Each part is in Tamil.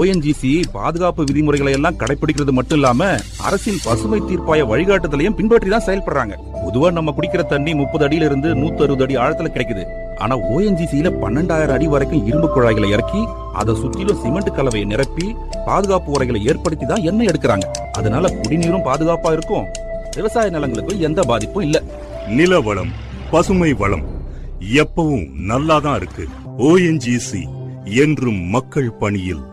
ஓஎன்ஜிசி பாதுகாப்பு விதிமுறைகளை எல்லாம் கடைபிடிக்கிறது மட்டும் இல்லாம அரசின் பசுமை தீர்ப்பாய வழிகாட்டுதலையும் பின்பற்றி தான் செயல்படுறாங்க பொதுவா நம்ம குடிக்கிற தண்ணி முப்பது அடியில இருந்து நூத்தி அறுபது அடி ஆழத்துல கிடைக்குது ஆனா ஓஎன்ஜிசியில பன்னெண்டாயிரம் அடி வரைக்கும் இரும்பு குழாய்களை இறக்கி அதை சுற்றிலும் சிமெண்ட் கலவையை நிரப்பி பாதுகாப்பு உரைகளை ஏற்படுத்தி தான் எண்ணெய் எடுக்கிறாங்க அதனால குடிநீரும் பாதுகாப்பா இருக்கும் விவசாய நிலங்களுக்கும் எந்த பாதிப்பும் இல்ல நில வளம் பசுமை வளம் எப்பவும் நல்லாதான் இருக்கு ஓஎன்ஜிசி என்றும் மக்கள் பணியில்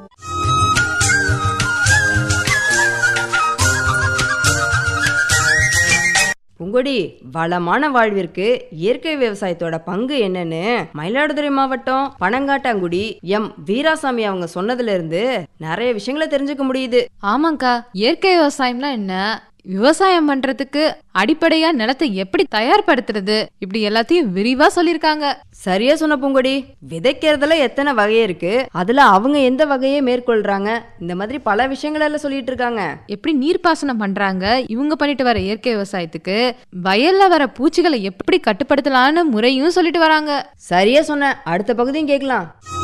புங்கொடி வளமான வாழ்விற்கு இயற்கை விவசாயத்தோட பங்கு என்னன்னு மயிலாடுதுறை மாவட்டம் பனங்காட்டாங்குடி எம் வீராசாமி அவங்க சொன்னதுல இருந்து நிறைய விஷயங்களை தெரிஞ்சுக்க முடியுது ஆமாங்க்கா இயற்கை விவசாயம்னா என்ன விவசாயம் பண்றதுக்கு அடிப்படையா நிலத்தை எப்படி தயார்படுத்துறது இப்படி எல்லாத்தையும் விரிவா சொல்லிருக்காங்க சரியா சொன்ன பூங்கொடி விதைக்கிறதுல எத்தனை வகை இருக்கு அதுல அவங்க எந்த வகையை மேற்கொள்றாங்க இந்த மாதிரி பல விஷயங்கள் எல்லாம் சொல்லிட்டு இருக்காங்க எப்படி நீர்ப்பாசனம் பண்றாங்க இவங்க பண்ணிட்டு வர இயற்கை விவசாயத்துக்கு வயல்ல வர பூச்சிகளை எப்படி கட்டுப்படுத்தலாம்னு முறையும் சொல்லிட்டு வராங்க சரியா சொன்ன அடுத்த பகுதியும் கேட்கலாம்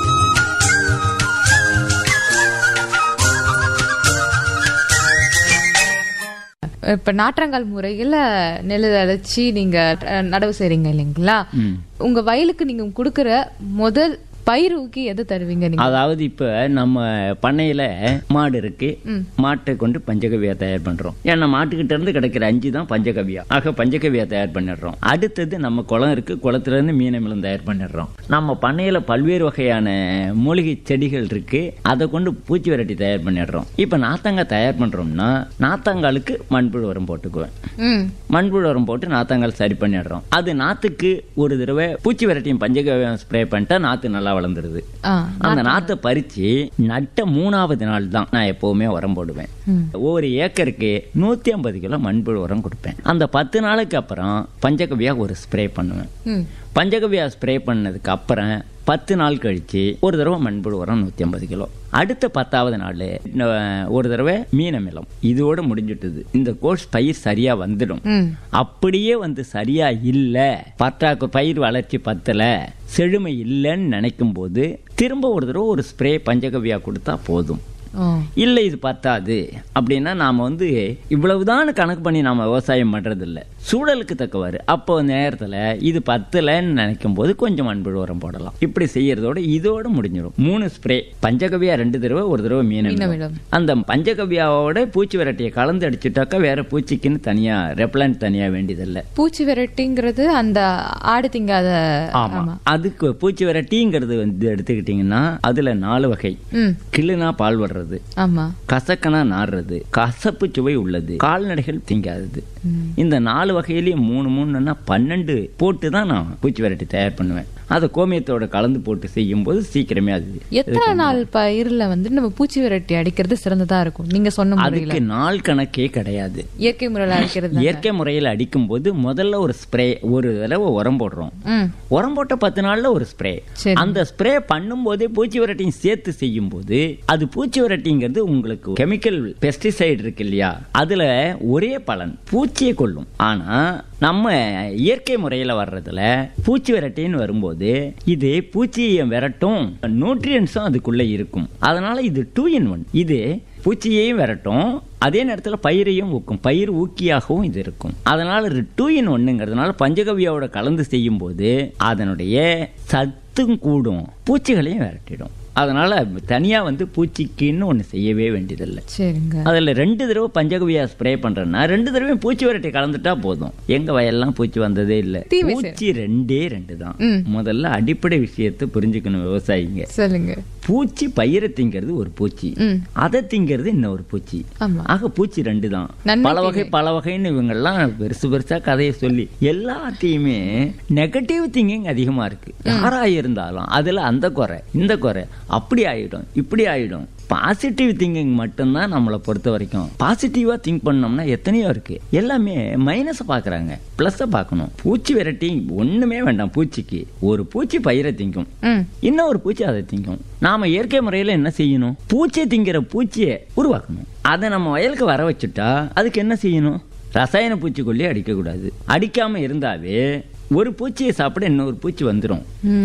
இப்ப நாற்றங்கால் முறையில நெல் விதைச்சி நீங்க அஹ், நடவு செய்றீங்க இல்லைங்களா உங்க வயலுக்கு நீங்க கொடுக்கற முதல் பயிர் ஊக்கி எது தருவீங்க நீங்க அதாவது இப்ப நம்ம பண்ணையில மாடு இருக்கு மாட்டை கொண்டு பஞ்சகவியா தயார் பண்றோம் ஏன்னா மாட்டுக்கிட்ட இருந்து கிடைக்கிற அஞ்சு தான் பஞ்சகவியா ஆக பஞ்சகவியா தயார் பண்ணிடுறோம் அடுத்தது நம்ம குளம் இருக்கு குளத்துல இருந்து மீனமிலம் தயார் பண்ணிடுறோம் நம்ம பண்ணையில பல்வேறு வகையான மூலிகை செடிகள் இருக்கு அதை கொண்டு பூச்சி விரட்டி தயார் பண்ணிடுறோம் இப்ப நாத்தங்காய் தயார் பண்றோம்னா நாத்தங்காலுக்கு மண்புழு உரம் போட்டுக்குவேன் ம் மண்புழு உரம் போட்டு நாத்தாங்கால் சரி பண்ணிடுறோம் அது நாத்துக்கு ஒரு தடவை பூச்சி விரட்டியும் பஞ்சகவியம் ஸ்ப்ரே பண்ணிட்டா நாத்து நல்லா வளர்ந்துருது ஆ அந்த நாத்தை பறிச்சு நட்ட மூணாவது நாள் தான் நான் எப்பவுமே உரம் போடுவேன் ஒவ்வொரு ஏக்கருக்கு நூத்தி ஐம்பது கிலோ மண்புழு உரம் கொடுப்பேன் அந்த பத்து நாளுக்கு அப்புறம் பஞ்சகவியா ஒரு ஸ்ப்ரே பண்ணுவேன் ம் பஞ்சகவியா ஸ்ப்ரே பண்ணதுக்கு அப்புறம் பத்து நாள் கழிச்சு ஒரு தடவை மண்புழு உரம் நூத்தி ஐம்பது கிலோ அடுத்த பத்தாவது நாள் அஹ், ஒரு தடவை மீனமிலம் இதோட முடிஞ்சிட்டுது இந்த கோர்ஸ் பயிர் சரியா வந்துடும் ம் அப்படியே வந்து சரியா இல்ல பற்றாக்கு பயிர் வளர்ச்சி பத்தல செழுமை இல்லைன்னு நினைக்கும் போது திரும்ப ஒரு தடவை ஒரு ஸ்ப்ரே பஞ்சகவியா கொடுத்தா போதும் ஓ இல்லை இது பத்தாது அப்படின்னா நாம வந்து இவ்வளவுதான் கணக்கு பண்ணி நாம விவசாயம் பண்றது இல்ல சூழலுக்கு தக்கவாறு அப்போ நேரத்துல இது பத்தலைன்னு நினைக்கும் போது கொஞ்சம் மண்புழு உரம் போடலாம் இப்படி செய்யறதோட இதோட முடிஞ்சிடும் மூணு ஸ்ப்ரே பஞ்சகவியா ரெண்டு தடவை ஒரு தடவை மீன் மீனமிலம். அந்த பஞ்சகவியாவோட பூச்சி விரட்டியை கலந்து அடிச்சுட்டாக்கா வேற பூச்சிக்குன்னு தனியா ரெப்லண்ட் தனியா வேண்டியதில்லை பூச்சி விரட்டிங்கிறது அந்த ஆடு திங்காத ஆமா அதுக்கு பூச்சி விரட்டிங்கிறது வந்து எடுத்துக்கிட்டீங்கன்னா அதுல நாலு வகை ம் கிள்ளுனா பால் வர்றது ஆமா கசக்கனா நாடுறது கசப்பு சுவை உள்ளது கால்நடைகள் திங்காதது இந்த நாலு வகையிலயும் மூணு மூணுன்னா பன்னெண்டு போட்டு தான் நான் பூச்சி விரட்டி தயார் பண்ணுவேன் அதை கோமியத்தோட கலந்து போட்டு செய்யும் போது சீக்கிரமே அது எத்தனை நாள் பயிர்ல வந்து நம்ம பூச்சி விரட்டி அடிக்கிறது சிறந்ததா இருக்கும் நீங்க சொன்ன முறையில அதுக்கு நாள் கணக்கே கிடையாது இயற்கை முறையில அடிக்கிறது இயற்கை முறையில் அடிக்கும் போது முதல்ல ஒரு ஸ்ப்ரே ஒரு தடவை உரம் போடுறோம் ம் உரம் போட்ட பத்து நாள்ல ஒரு ஸ்ப்ரே சரி. அந்த ஸ்ப்ரே பண்ணும்போதே பூச்சி விரட்டியும் சேர்த்து செய்யும் போது அது பூச்சி விரட்டிங்கிறது உங்களுக்கு கெமிக்கல் பெஸ்டிசைடு இருக்கு இல்லையா அதுல ஒரே பலன் பூச்சியை கொல்லும் ஆனா நம்ம இயற்கை முறையில வர்றதுல பூச்சி விரட்டின்னு வரும்போது இது பூச்சியை விரட்டும் நியூட்ரியன்ஸும் அதுக்குள்ள இருக்கும் அதனால இது டூ இன் ஒன் இது பூச்சியையும் விரட்டும் அதே நேரத்தில் பயிரையும் ஊக்கும் பயிர் ஊக்கியாகவும் இது இருக்கும் அதனால டூ இன் ஒன்னுங்கிறதுனால பஞ்சகவியாவோட கலந்து செய்யும் போது அதனுடைய சத்தும் கூடும் பூச்சிகளையும் விரட்டிடும் அதனால தனியா வந்து பூச்சிக்குன்னு ஒன்று செய்யவே வேண்டியதில்லை சரிங்க அதுல ரெண்டு தடவை பஞ்சகவியா ஸ்ப்ரே பண்றேன்னா ரெண்டு தடவையும் பூச்சி விரட்டி கலந்துட்டா போதும் எங்க வயல்லாம் பூச்சி வந்ததே இல்ல தீமை பூச்சி ரெண்டே ரெண்டு தான் ம். முதல்ல அடிப்படை விஷயத்தை புரிஞ்சுக்கணும் விவசாயிங்க சொல்லுங்க பூச்சி பயிரை திங்கிறது ஒரு பூச்சி ம் அதை திங்கிறது இன்னொரு பூச்சி ஆமா ஆக பூச்சி ரெண்டு தான் நன்மை, பல வகை பல வகைன்னு இவங்கெல்லாம் பெருசு பெருசா கதையை சொல்லி எல்லாத்தையுமே நெகட்டிவ் திங்கிங் அதிகமா இருக்கு யாரா இருந்தாலும் அதுல அந்த குறை இந்த குறை அப்படி ஆயிடும் இப்படி ஆயிடும் பாசிட்டிவ் திங்கிங் மட்டும்தான் நம்மளை பொறுத்த வரைக்கும் பாசிட்டிவா திங்க் பண்ணோம்னா எத்தனையோ இருக்கு எல்லாமே மைனஸை பாக்குறாங்க பிளஸை பார்க்கணும் பூச்சி விரட்டி ஒண்ணுமே வேண்டாம் பூச்சிக்கு ஒரு பூச்சி பயிரை திங்கும் ம் இன்னொரு பூச்சி அதை திங்கும் நாம இயற்கை முறையில என்ன செய்யணும் பூச்சியை திங்கிற பூச்சியை உருவாக்கணும் அதை நம்ம வயலுக்கு வர வச்சுட்டா அதுக்கு என்ன செய்யணும் ரசாயன பூச்சிக்கொல்லி அடிக்கக்கூடாது அடிக்காம இருந்தாவே ஒரு பூச்சியை சாப்பிட இன்னொரு பூச்சி வந்துடும்